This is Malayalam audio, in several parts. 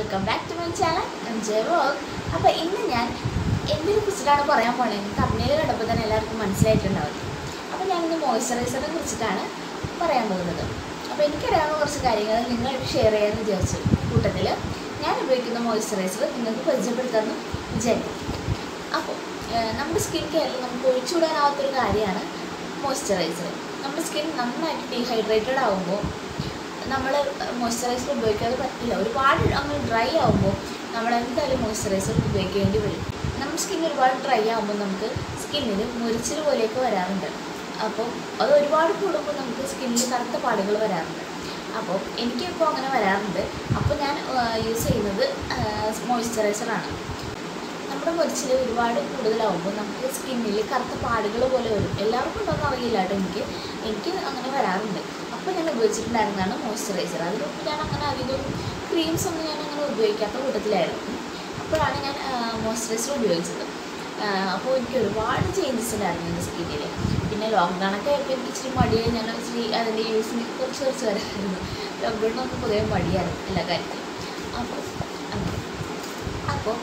welcome back to my channel M J vlog അപ്പോൾ ഇന്ന് ഞാൻ എന്തിനെ കുറിച്ചിട്ടാണ് പറയാൻ പോണത് കമ്പനിയിൽ കണ്ടപ്പോൾ തന്നെ എല്ലാവർക്കും മനസ്സിലായിട്ടുണ്ടാവും അപ്പോൾ ഞാനിന്ന് മോയ്സ്ചറൈസറിനെ കുറിച്ചിട്ടാണ് പറയാൻ പോകുന്നത് അപ്പോൾ എനിക്കറിയാവുന്ന കുറച്ച് കാര്യങ്ങൾ നിങ്ങളായിട്ട് ഷെയർ ചെയ്യാമെന്ന് വിചാരിച്ചു കൂട്ടത്തിൽ ഞാൻ ഉപയോഗിക്കുന്ന മോയ്സ്ചറൈസർ നിങ്ങൾക്ക് പരിചയപ്പെടുത്താമെന്ന് വിചാരിക്കും അപ്പോൾ ഏഹ്, നമ്മുടെ സ്കിൻ കെയറിൽ നമുക്ക് ഒഴിച്ചുകൂടാനാവാത്തൊരു കാര്യമാണ് മോയ്സ്ചറൈസർ നമ്മുടെ സ്കിൻ നന്നായിട്ട് ഡീഹൈഡ്രേറ്റഡ് ആകുമ്പോൾ നമ്മൾ മോയ്സ്ചറൈസർ ഉപയോഗിക്കാതെ പറ്റില്ല ഒരുപാട് അങ്ങ് ഡ്രൈ ആകുമ്പോൾ നമ്മൾ എന്തായാലും മോയ്സ്ചറൈസർ ഉപയോഗിക്കേണ്ടി വരും നമ്മുടെ സ്കിൻ ഒരുപാട് ഡ്രൈ ആകുമ്പോൾ നമുക്ക് സ്കിന്നിൽ മുരിച്ചിൽ പോലെയൊക്കെ വരാറുണ്ട് അപ്പോൾ അത് ഒരുപാട് കൂടുമ്പോൾ നമുക്ക് സ്കിന്നിൽ കറുത്ത പാടുകൾ വരാറുണ്ട് അപ്പോൾ എനിക്കിപ്പോൾ അങ്ങനെ വരാറുണ്ട് അപ്പോൾ ഞാൻ യൂസ് ചെയ്യുന്നത് മോയ്സ്ചറൈസറാണ് നമ്മുടെ മുരിച്ചിൽ ഒരുപാട് കൂടുതലാവുമ്പോൾ നമുക്ക് സ്കിന്നിൽ കറുത്ത പാടുകൾ പോലെ വരും എല്ലാവർക്കും ഉണ്ടോയെന്ന് അറിയില്ല കേട്ടോ എനിക്ക് എനിക്ക് അങ്ങനെ വരാറുണ്ട് അപ്പോൾ ഞാൻ ഉപയോഗിച്ചിട്ടുണ്ടായിരുന്നതാണ് മോയ്സ്ചറൈസർ അതിന് മുമ്പ് ഞാൻ അങ്ങനെ അധികം ക്രീംസ് ഒന്നും ഞാൻ അങ്ങനെ ഉപയോഗിക്കാത്ത കൂട്ടത്തിലായിരുന്നു അപ്പോഴാണ് ഞാൻ മോയ്സ്ചറൈസർ ഉപയോഗിച്ചത് ആ, അപ്പോൾ എനിക്ക് ഒരുപാട് ചേഞ്ചസ് ഉണ്ടായിരുന്നു എൻ്റെ സ്കിന്നിൽ പിന്നെ ലോക്ക്ഡൗൺ ഒക്കെ ആയപ്പോൾ എനിക്ക് ഇച്ചിരി മടിയായി ഞാൻ ഇച്ചിരി അതിൻ്റെ യൂസിന് കുറച്ച് കുറച്ച് വരായിരുന്നു ലോക്ക്ഡൗൺ നമുക്ക് പൊതുവെ മടിയായിരുന്നു എല്ലാ കാര്യത്തിലും അപ്പോൾ അങ്ങനെ അപ്പോൾ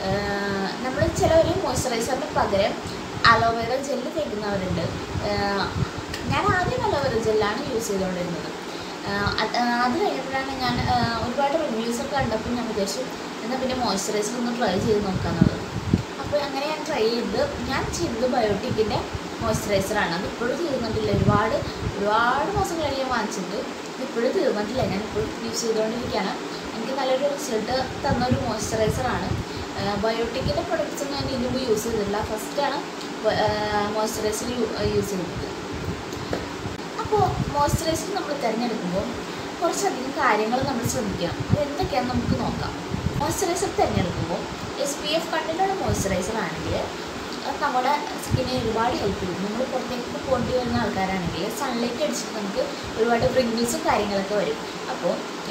നമ്മൾ ചിലവർ മോയ്സ്ചറൈസറിന് പകരം അലോവേറ ജെല്ല് തേക്കുന്നവരുണ്ട് ആഹ് ഞാൻ ആദ്യം അലോവേറ ജെല്ലാണ് യൂസ് ചെയ്തുകൊണ്ടിരുന്നത് ആഹ് അത് ആഹ് അത് കഴിഞ്ഞപ്പോഴാണ് ഞാൻ ആഹ് ഒരുപാട് റിവ്യൂസ് ഒക്കെ കണ്ടപ്പോൾ ഞാൻ വിചാരിച്ചു എന്നാൽ പിന്നെ മോയ്സ്ചറൈസർ ഒന്ന് ട്രൈ ചെയ്ത് നോക്കാമെന്നുള്ളത് അപ്പോൾ അങ്ങനെ ഞാൻ ട്രൈ ചെയ്ത് ഞാൻ ചെയ്തത് ബയോട്ടിക്കിൻ്റെ മോയ്സ്ചറൈസറാണ് അത് ഇപ്പോഴും തീർന്നിട്ടില്ല ഒരുപാട് ഒരുപാട് മാസം കഴിഞ്ഞ് ഞാൻ വാങ്ങിച്ചിട്ട് ഇത് ഇപ്പോഴും തീർന്നിട്ടില്ല ഞാൻ ഇപ്പോഴും യൂസ് ചെയ്തുകൊണ്ടിരിക്കുകയാണ് എനിക്ക് നല്ലൊരു റിസൾട്ട് തന്ന ഒരു മോയ്സ്ചറൈസറാണ് ബയോട്ടിക്കിൻ്റെ പ്രൊഡക്ട്സ് ഒന്നും ഞാൻ ഇതിന് മുമ്പ് യൂസ് ചെയ്തിട്ടില്ല ഫസ്റ്റാണ് മോയ്സ്ചറൈസർ യൂസ് ചെയ്തത് അപ്പോൾ മോയ്സ്ചറൈസർ നമ്മൾ തിരഞ്ഞെടുക്കുമ്പോൾ കുറച്ചധികം കാര്യങ്ങൾ നമ്മൾ ശ്രദ്ധിക്കണം അത് എന്തൊക്കെയാണെന്ന് നമുക്ക് നോക്കാം മോയ്സ്ചറൈസർ തിരഞ്ഞെടുക്കുമ്പോൾ എസ് പി എഫ് കണ്ടിലുള്ള മോയ്സ്ചറൈസർ ആണെങ്കിൽ അത് നമ്മുടെ സ്കിന്നിന് ഒരുപാട് ഹെൽപ്പ് ചെയ്യും നമ്മൾ പുറത്തേക്ക് പോകേണ്ടി വരുന്ന ആൾക്കാരാണെങ്കിൽ സൺലൈറ്റ് അടിച്ചിട്ട് നമുക്ക് ഒരുപാട് റിങ്കിൾസും കാര്യങ്ങളൊക്കെ വരും അപ്പോൾ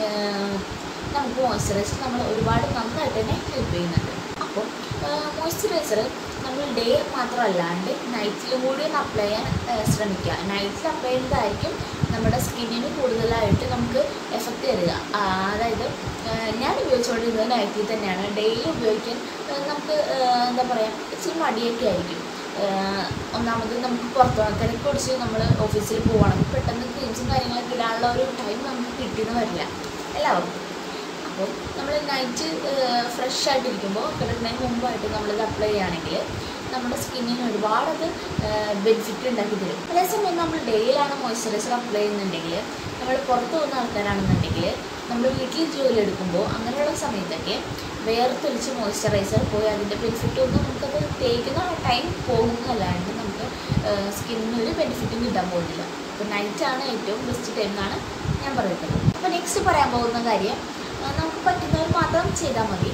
നമുക്ക് മോയ്സ്ചറൈസർ നമ്മൾ ഒരുപാട് നന്നായിട്ട് തന്നെ ഹെൽപ്പ് ചെയ്യുന്നുണ്ട് അപ്പോൾ മോയ്സ്ചറൈസർ നമ്മൾ ഡേ മാത്രമല്ലാണ്ട് നൈറ്റിലും കൂടി ഒന്ന് അപ്ലൈ ചെയ്യാൻ ആ, ശ്രമിക്കുക നൈറ്റിൽ അപ്ലൈ ചെയ്യുന്നതായിരിക്കും നമ്മുടെ സ്കിന്നിന് കൂടുതലായിട്ട് നമുക്ക് എഫക്റ്റ് തരിക ആ, അതായത് ആ, ഞാൻ ഉപയോഗിച്ചുകൊണ്ടിരുന്നത് നൈറ്റിൽ തന്നെയാണ് ഡെയിലി ഉപയോഗിക്കാൻ ആ, നമുക്ക് ആ, എന്താ പറയുക ഇച്ചിരി മടിയൊക്കെ ആയിരിക്കും ആ, ഒന്നാമത് നമുക്ക് പുറത്ത് പോകണം തിരക്ക് പിടിച്ച് നമ്മൾ ഓഫീസിൽ പോകണം പെട്ടെന്ന് ക്രീംസും കാര്യങ്ങളൊക്കെ ഇടാനുള്ള ഒരു ടൈം നമുക്ക് കിട്ടിയെന്ന് വരില്ല എല്ലാവർക്കും അപ്പോൾ നമ്മൾ നൈറ്റ് ഫ്രഷ് ആയിട്ടിരിക്കുമ്പോൾ കിടക്കുന്നതിന് മുമ്പായിട്ട് നമ്മളിത് അപ്ലൈ ചെയ്യുകയാണെങ്കിൽ നമ്മുടെ സ്കിന്നിന് ഒരുപാട് അത് ബെനിഫിറ്റ് ഉണ്ടാക്കി തരും അതേസമയം നമ്മൾ ഡെയിലാണ് മോയ്സ്ചറൈസർ അപ്ലൈ ചെയ്യുന്നുണ്ടെങ്കിൽ നമ്മൾ പുറത്ത് പോകുന്ന ആൾക്കാരാണെന്നുണ്ടെങ്കിൽ നമ്മൾ വീട്ടിൽ ജോലി എടുക്കുമ്പോൾ അങ്ങനെയുള്ള സമയത്തൊക്കെ വേർത്തൊലിച്ച് മോയ്സ്ചറൈസർ പോയി അതിൻ്റെ ബെനിഫിറ്റ് ഒന്നും നമുക്കത് തേക്കുന്ന ടൈം പോകുന്നതല്ലാണ്ട് നമുക്ക് സ്കിന്നിന് ഒരു ബെനിഫിറ്റും കിട്ടാൻ പോകുന്നില്ല അപ്പോൾ നൈറ്റാണ് ഏറ്റവും ബെസ്റ്റ് ടൈം എന്നാണ് ഞാൻ പറയുന്നത് അപ്പോൾ നെക്സ്റ്റ് പറയാൻ പോകുന്ന കാര്യം ആ, നമുക്ക് പറ്റുന്നവർ മാത്രം ചെയ്താൽ മതി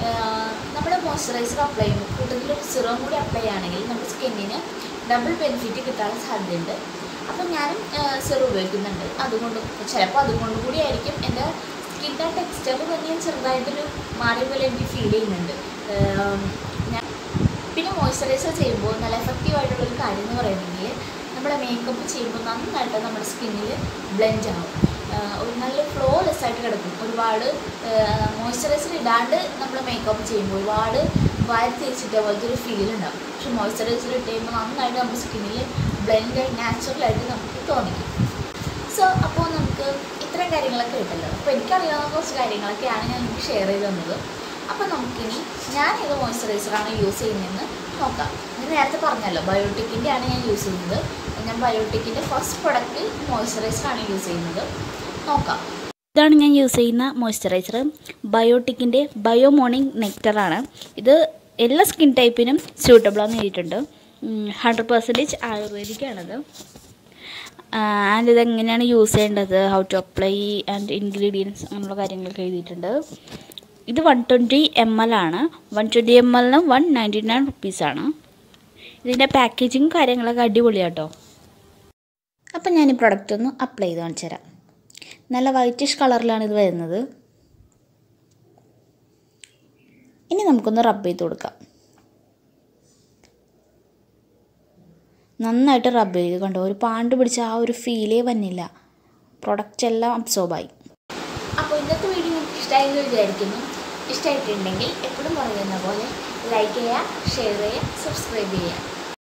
നമ്മൾ മോയ്സ്ചറൈസർ അപ്ലൈ ചെയ്യുമ്പോൾ കൂട്ടത്തിൽ ഒരു സിറം കൂടി അപ്ലൈ ചെയ്യുകയാണെങ്കിൽ നമ്മുടെ സ്കിന്നിന് ഡബിൾ ബെനിഫിറ്റ് കിട്ടാനുള്ള സാധ്യതയുണ്ട് അപ്പം ഞാനും സിറം ഉപയോഗിക്കുന്നുണ്ട് അതുകൊണ്ട് ചിലപ്പോൾ അതുകൊണ്ട് കൂടി ആയിരിക്കും എൻ്റെ സ്കിൻ്റെ ടെക്സ്ചർ തന്നെ ചെറുതായിട്ടൊരു മാറിയ പോലെ എനിക്ക് ഫീൽ ചെയ്യുന്നുണ്ട് ഏം, ഞാൻ പിന്നെ മോയ്സ്ചറൈസർ ചെയ്യുമ്പോൾ നല്ല എഫക്റ്റീവ് ആയിട്ടുള്ളൊരു കാര്യം എന്ന് പറയുന്നെങ്കിൽ നമ്മുടെ മേക്കപ്പ് ചെയ്യുമ്പോൾ നന്നായിട്ട് നമ്മുടെ സ്കിന്നിൽ ബ്ലെൻഡ് ആവും ആഹ് ഒരു നല്ല ഫ്ലോലെസ് ആയിട്ട് കിടക്കും ഒരുപാട് മോയ്സ്ചറൈസർ ഇടാണ്ട് നമ്മൾ മേക്കപ്പ് ചെയ്യുമ്പോൾ ഒരുപാട് വാരി തിരിച്ചിട്ട പോലത്തെ ഒരു ഫീൽ ഉണ്ടാവും പക്ഷെ മോയ്സ്ചറൈസർ ഇട്ട് കഴിയുമ്പോൾ നന്നായിട്ട് നമ്മുടെ സ്കിന്നിൽ ബ്ലെൻഡ് ആയി നാച്ചുറലായിട്ട് നമുക്ക് തോന്നിക്കും സോ അപ്പോൾ നമുക്ക് ഇത്രയും കാര്യങ്ങളൊക്കെ കിട്ടല്ലോ അപ്പോൾ എനിക്കറിയാവുന്ന കുറച്ച് കാര്യങ്ങളൊക്കെയാണ് ഞാൻ നിങ്ങൾക്ക് ഷെയർ ചെയ്ത് തന്നത് അപ്പോൾ നമുക്കിനി ഞാൻ ഏത് മോയ്സ്ചറൈസറാണ് യൂസ് ചെയ്യുന്നതെന്ന് നോക്കാം ഞാൻ നേരത്തെ പറഞ്ഞല്ലോ ബയോട്ടിക്കിൻ്റെ ആണ് ഞാൻ യൂസ് ചെയ്യുന്നത് ഞാൻ ബയോട്ടിക്കിൻ്റെ ഫസ്റ്റ് പ്രൊഡക്റ്റ് മോയ്സ്ചറൈസറാണ് യൂസ് ചെയ്യുന്നത് നോക്കാം ഇതാണ് ഞാൻ യൂസ് ചെയ്യുന്ന മോയ്സ്ചറൈസർ ബയോട്ടിക്കിൻ്റെ ബയോ മോർണിംഗ് നെക്ടറാണ് ഇത് എല്ലാ സ്കിൻ ടൈപ്പിനും സ്യൂട്ടബിളാന്ന് എഴുതിയിട്ടുണ്ട് ഹൺഡ്രഡ് പെർസെൻറ്റേജ് ആയുർവേദിക്കാണത് ആൻഡ് ഇതെങ്ങനെയാണ് യൂസ് ചെയ്യേണ്ടത് how to apply and ingredients അങ്ങനെയുള്ള കാര്യങ്ങളൊക്കെ എഴുതിയിട്ടുണ്ട് ഇത് വൺ ട്വൻറ്റി എം എൽ ആണ് വൺ ട്വൻറ്റി എം എല്ലിന് വൺ നയൻറ്റി നയൻ റുപ്പീസാണ് ഇതിൻ്റെ പാക്കേജിങ് കാര്യങ്ങളൊക്കെ അടിപൊളിയാട്ടോ അപ്പം ഞാൻ ഈ പ്രൊഡക്റ്റ് ഒന്ന് അപ്ലൈ ചെയ്ത് കാണിച്ചു തരാം നല്ല വൈറ്റിഷ് കളറിലാണ് ഇത് വരുന്നത് ഇനി നമുക്കൊന്ന് റബ്ബ് ചെയ്ത് കൊടുക്കാം നന്നായിട്ട് റബ്ബ് ചെയ്ത് കണ്ടോ ഒരു പാണ്ട് പിടിച്ച ആ ഒരു ഫീലേ വന്നില്ല പ്രൊഡക്റ്റ് എല്ലാം അബ്സോർബായി അപ്പോൾ ഇന്നത്തെ വീഡിയോ നിങ്ങൾക്ക് ഇഷ്ടമായി എന്ന് വിചാരിക്കുന്നു ഇഷ്ടമായിട്ടുണ്ടെങ്കിൽ എപ്പോഴും പറയുന്ന പോലെ ലൈക്ക് ചെയ്യുക ഷെയർ ചെയ്യുക സബ്സ്ക്രൈബ് ചെയ്യുക